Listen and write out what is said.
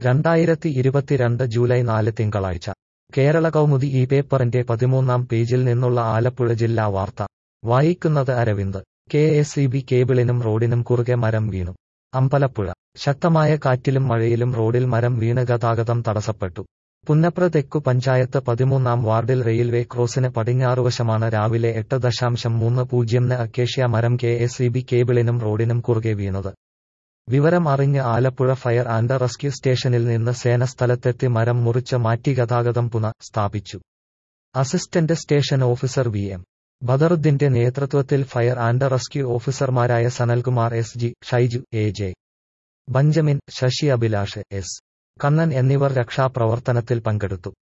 രണ്ടായിരത്തി ഇരുപത്തിരണ്ട് ജൂലൈ നാല് തിങ്കളാഴ്ച കേരള കൗമുദി ഈ പേപ്പറിന്റെ പതിമൂന്നാം പേജിൽ നിന്നുള്ള ആലപ്പുഴ ജില്ലാ വാർത്ത വായിക്കുന്നത് Aravind K S E B കേബിളിനും റോഡിനും കുറുകെ മരം വീണു അമ്പലപ്പുഴ ശക്തമായ കാറ്റിലും മഴയിലും റോഡിൽ മരം വീണ് ഗതാഗതം തടസ്സപ്പെട്ടു പുന്നപ്ര തെക്കു പഞ്ചായത്ത് പതിമൂന്നാം വാർഡിൽ റെയിൽവേ ക്രോസിന് പടിഞ്ഞാറുവശമാണ് രാവിലെ എട്ട് ദശാംശം മൂന്ന് പൂജ്യംന് അക്കേഷ്യ മരം കെ എസ് ഇ ബി കേബിളിനും റോഡിനും കുറുകെ വീണത് വിവരം അറിഞ്ഞ് ആലപ്പുഴ ഫയർ ആൻഡ് റെസ്ക്യൂ സ്റ്റേഷനിൽ നിന്ന് സേന സ്ഥലത്തെത്തി മരം മുറിച്ച് മാറ്റി ഗതാഗതം പുനഃ സ്ഥാപിച്ചു assistant station officer V M ബദറുദ്ദിന്റെ നേതൃത്വത്തിൽ ഫയർ ആൻഡ് റെസ്ക്യൂ ഓഫീസർമാരായ Sanalkumar S G Shaiju A J Benjamin Sasi Abhilash S Kannan എന്നിവർ രക്ഷാപ്രവർത്തനത്തിൽ പങ്കെടുത്തു